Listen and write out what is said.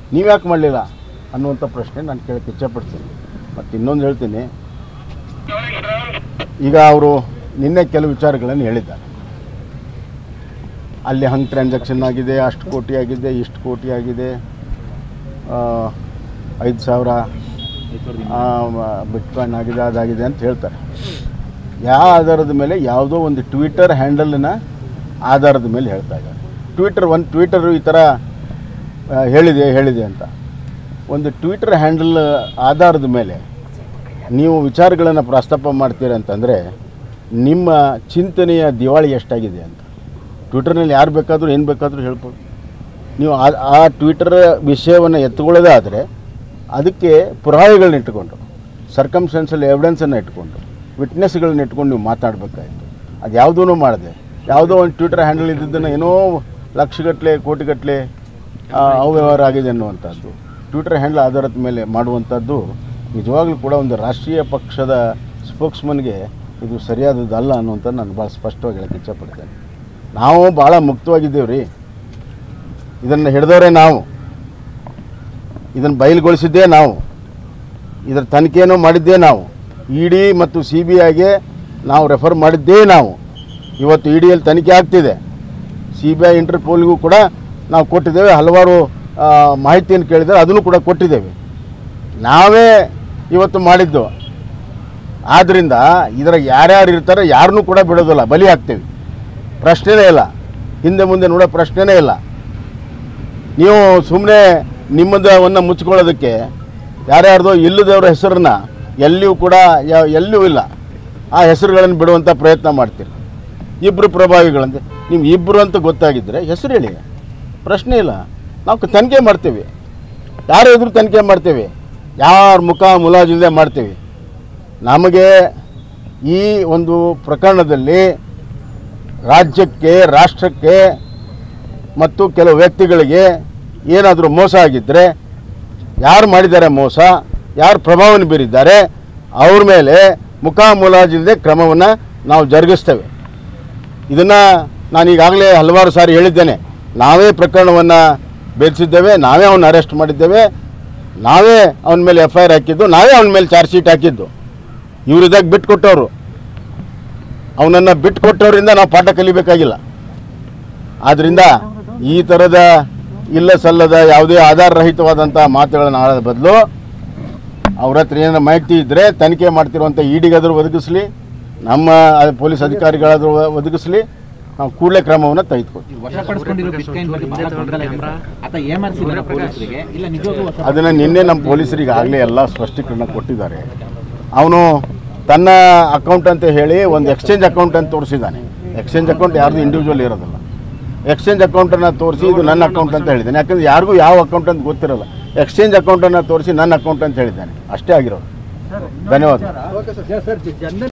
ನೀವ್ಯಾಕೆ ಮಾಡಲಿಲ್ಲ ಅನ್ನುವಂಥ ಪ್ರಶ್ನೆ ನಾನು ಕೇಳಕ್ಕೆ ಇಚ್ಛಪಡ್ತೀನಿ ಮತ್ತು ಇನ್ನೊಂದು ಹೇಳ್ತೀನಿ ಈಗ ಅವರು ನಿನ್ನೆ ಕೆಲವು ವಿಚಾರಗಳನ್ನು ಹೇಳಿದ್ದಾರೆ ಅಲ್ಲಿ ಹಂಗೆ ಟ್ರಾನ್ಸಾಕ್ಷನ್ ಆಗಿದೆ ಅಷ್ಟು ಕೋಟಿ ಆಗಿದೆ ಇಷ್ಟು ಕೋಟಿ ಆಗಿದೆ ಐದು ಸಾವಿರ ಬಿಟ್ಕಾಯಿನ್ ಆಗಿದೆ ಅದಾಗಿದೆ ಅಂತ ಹೇಳ್ತಾರೆ ಯಾವ ಆಧಾರದ ಮೇಲೆ ಯಾವುದೋ ಒಂದು ಟ್ವಿಟರ್ ಹ್ಯಾಂಡಲ್ನ ಆಧಾರದ ಮೇಲೆ ಹೇಳ್ತಾ ಇದ್ದಾರೆ ಟ್ವಿಟರ್ ಒಂದು ಟ್ವಿಟರು ಈ ಥರ ಆ, ಹೇಳಿದೆ ಹೇಳಿದೆ ಅಂತ ಒಂದು ಟ್ವಿಟರ್ ಹ್ಯಾಂಡಲ್ ಆಧಾರದ ಮೇಲೆ ನೀವು ವಿಚಾರಗಳನ್ನು ಪ್ರಸ್ತಾಪ ಮಾಡ್ತೀರ ಅಂತಂದರೆ ನಿಮ್ಮ ಚಿಂತನೆಯ ದಿವಾಳಿ ಎಷ್ಟಾಗಿದೆ ಅಂತ ಟ್ವಿಟರ್ನಲ್ಲಿ ಯಾರು ಬೇಕಾದರೂ ಏನು ಬೇಕಾದರೂ ಹೇಳ್ಬೋದು ನೀವು ಆ ಆ ಟ್ವಿಟರ್ ವಿಷಯವನ್ನು ಎತ್ತುಕೊಳ್ಳೋದೇ ಆದರೆ ಅದಕ್ಕೆ ಪುರಾವೆಗಳನ್ನ ಇಟ್ಕೊಂಡು ಸರ್ಕಮ್ಸ್ಟೆನ್ಸಲ್ಲಿ ಎವಿಡೆನ್ಸನ್ನು ಇಟ್ಕೊಂಡು ವಿಟ್ನೆಸ್ಗಳನ್ನ ಇಟ್ಕೊಂಡು ನೀವು ಮಾತಾಡಬೇಕಾಯಿತು ಅದು ಯಾವುದೂ ಮಾಡದೆ ಯಾವುದೋ ಒಂದು ಟ್ವಿಟರ್ ಹ್ಯಾಂಡಲ್ ಇದ್ದಿದ್ದನ್ನು ಏನೋ ಲಕ್ಷಗಟ್ಟಲೆ ಕೋಟಿಗಟ್ಟಲೆ ಆ, ಅವ್ಯವಹಾರ ಆಗಿದೆ ಅನ್ನುವಂಥದ್ದು ಟ್ವಿಟರ್ ಹ್ಯಾಂಡಲ್ ಆಧಾರದ ಮೇಲೆ ಮಾಡುವಂಥದ್ದು ನಿಜವಾಗ್ಲೂ ಕೂಡ ಒಂದು ರಾಷ್ಟ್ರೀಯ ಪಕ್ಷದ ಸ್ಪೋಕ್ಸ್ಮನ್ಗೆ ಇದು ಸರಿಯಾದದ್ದಲ್ಲ ಅನ್ನುವಂಥದ್ದು ನಾನು ಭಾಳ ಸ್ಪಷ್ಟವಾಗಿ ಹೇಳಕ್ಕೆ ಇಚ್ಛಪಡ್ತೇನೆ ನಾವು ಭಾಳ ಮುಕ್ತವಾಗಿದ್ದೇವೆ ರೀ ಇದನ್ನು ಹಿಡಿದವರೇ ನಾವು ಇದನ್ನು ಬಯಲುಗೊಳಿಸಿದ್ದೇ ನಾವು ಇದರ ತನಿಖೆಯನ್ನು ಮಾಡಿದ್ದೇ ನಾವು ಇ ಡಿ ಮತ್ತು ಸಿ ಬಿ ಐಗೆ ನಾವು ರೆಫರ್ ಮಾಡಿದ್ದೇ ನಾವು ಇವತ್ತು ಇ ಡಿಯಲ್ಲಿ ತನಿಖೆ ಆಗ್ತಿದೆ ಸಿ ಬಿ ಐ ಇಂಟರ್ಪೋಲ್ಗೂ ಕೂಡ ನಾವು ಕೊಟ್ಟಿದ್ದೇವೆ ಹಲವಾರು ಆ, ಮಾಹಿತಿಯನ್ನು ಕೇಳಿದರೆ ಅದನ್ನು ಕೂಡ ಕೊಟ್ಟಿದ್ದೇವೆ ನಾವೇ ಇವತ್ತು ಮಾಡಿದ್ದು ಆದ್ದರಿಂದ ಇದರ ಯಾರ್ಯಾರು ಇರ್ತಾರೆ ಯಾರನ್ನೂ ಕೂಡ ಬಿಡೋದಿಲ್ಲ ಬಲಿ ಹಾಕ್ತೇವೆ ಪ್ರಶ್ನೆನೇ ಇಲ್ಲ ಹಿಂದೆ ಮುಂದೆ ನೋಡೋ ಪ್ರಶ್ನೆನೇ ಇಲ್ಲ ನೀವು ಸುಮ್ಮನೆ ನಿಮ್ಮದವನ್ನು ಮುಚ್ಕೊಳ್ಳೋದಕ್ಕೆ ಯಾರ್ಯಾರ್ದೋ ಇಲ್ಲದವ್ರ ಹೆಸರನ್ನ ಎಲ್ಲಿಯೂ ಕೂಡ ಯಾ- ಎಲ್ಲಿಯೂ ಇಲ್ಲ ಆ ಹೆಸರುಗಳನ್ನು ಬಿಡುವಂಥ ಪ್ರಯತ್ನ ಮಾಡ್ತೀರಿ ಇಬ್ಬರು ಪ್ರಭಾವಿಗಳಂತೆ ನೀವು ಇಬ್ಬರು ಅಂತ ಗೊತ್ತಾಗಿದ್ದರೆ ಹೆಸರು ಹೇಳಿ ಪ್ರಶ್ನೆ ಇಲ್ಲ ನಾವು ತನಿಖೆ ಮಾಡ್ತೀವಿ ಯಾರು ಎದುರು ತನಿಖೆ ಮಾಡ್ತೀವಿ ಯಾರ ಮುಖ ಮುಲಾಜಿಲ್ಲದೆ ಮಾಡ್ತೀವಿ ನಮಗೆ ಈ ಒಂದು ಪ್ರಕರಣದಲ್ಲಿ ರಾಜ್ಯಕ್ಕೆ ರಾಷ್ಟ್ರಕ್ಕೆ ಮತ್ತು ಕೆಲವು ವ್ಯಕ್ತಿಗಳಿಗೆ ಏನಾದರೂ ಮೋಸ ಆಗಿದ್ದರೆ ಯಾರು ಮಾಡಿದ್ದಾರೆ ಮೋಸ ಯಾರು ಪ್ರಭಾವವನ್ನು ಬೀರಿದ್ದಾರೆ ಅವ್ರ ಮೇಲೆ ಮುಖಾಮುಲಾಜಿಲ್ಲದೆ ಕ್ರಮವನ್ನು ನಾವು ಜರುಗಿಸ್ತೇವೆ ಇದನ್ನು ನಾನು ಈಗಾಗಲೇ ಹಲವಾರು ಸಾರಿ ಹೇಳಿದ್ದೇನೆ ನಾವೇ ಪ್ರಕರಣವನ್ನು ಬೇಧಿಸಿದ್ದೇವೆ ನಾವೇ ಅವನ್ನ ಅರೆಸ್ಟ್ ಮಾಡಿದ್ದೇವೆ ನಾವೇ ಅವನ ಮೇಲೆ ಎಫ್ ಐ ಆರ್ ಹಾಕಿದ್ದು ನಾವೇ ಅವನ ಮೇಲೆ ಚಾರ್ಜ್ ಶೀಟ್ ಹಾಕಿದ್ದು ಇವ್ರು ಇದಾಗ ಬಿಟ್ಕೊಟ್ಟವರು ಅವನನ್ನು ಬಿಟ್ಕೊಟ್ಟವರಿಂದ ನಾವು ಪಾಠ ಕಲಿಬೇಕಾಗಿಲ್ಲ ಆದ್ದರಿಂದ ಈ ಥರದ ಇಲ್ಲ ಸಲ್ಲದ ಯಾವುದೇ ಆಧಾರರಹಿತವಾದಂಥ ಮಾತುಗಳನ್ನು ಆಡೋದ ಬದಲು ಅವ್ರ ಹತ್ರ ಏನಾರ ಮಾಹಿತಿ ಇದ್ದರೆ ತನಿಖೆ ಮಾಡ್ತಿರುವಂಥ ಇಡಿಗಾದರೂ ಒದಗಿಸಲಿ ನಮ್ಮ ಅಹ್, ಪೊಲೀಸ್ ಅಧಿಕಾರಿಗಳಾದರೂ ಒದಗಿಸಲಿ ನಾವು ಕೂಡಲೇ ಕ್ರಮವನ್ನು ತೆಗೆದುಕೊಳ್ತೀವಿ ವಶಪಡಿಸಿಕೊಂಡಿರೋ ಬಿಟ್ಕಾಯಿನ್ ಬಗ್ಗೆ ಬಹಳ ಗೊಂದಲ ಇದೆ ಸರ್. ಆತ ಏಮಾರಿಸಿದಾರೆ ಪೊಲೀಸರಿಗೆ ಇಲ್ಲ ನಿಜವಾಗ್ಲೂ ವಶ ಅದನ್ನು ನಿನ್ನೆ ನಮ್ಮ ಪೊಲೀಸರಿಗೆ ಆಗಲೇ ಎಲ್ಲ ಸ್ಪಷ್ಟೀಕರಣ ಕೊಟ್ಟಿದ್ದಾರೆ ಅವನು ತನ್ನ ಅಕೌಂಟ್ ಅಂತ ಹೇಳಿ ಒಂದು ಎಕ್ಸ್ಚೇಂಜ್ ಅಕೌಂಟ್ ಅಂತ ತೋರಿಸಿದ್ದಾನೆ ಎಕ್ಸ್ಚೇಂಜ್ ಅಕೌಂಟ್ ಯಾರ್ದು ಇಂಡಿವಿಜುವಲ್ ಇರೋದಿಲ್ಲ ಎಕ್ಸ್ಚೇಂಜ್ ಅಕೌಂಟನ್ನು ತೋರಿಸಿ ಇದು ನನ್ನ ಅಕೌಂಟ್ ಅಂತ ಹೇಳಿದ್ದಾನೆ ಯಾಕಂದ್ರೆ ಯಾರಿಗೂ ಯಾವ ಅಕೌಂಟ್ ಅಂತ ಗೊತ್ತಿರಲ್ಲ ಎಕ್ಸ್ಚೇಂಜ್ ಅಕೌಂಟನ್ನು ತೋರಿಸಿ ನನ್ನ ಅಕೌಂಟ್ ಅಂತ ಹೇಳಿದ್ದಾನೆ ಅಷ್ಟೇ ಆಗಿರೋದು ಧನ್ಯವಾದ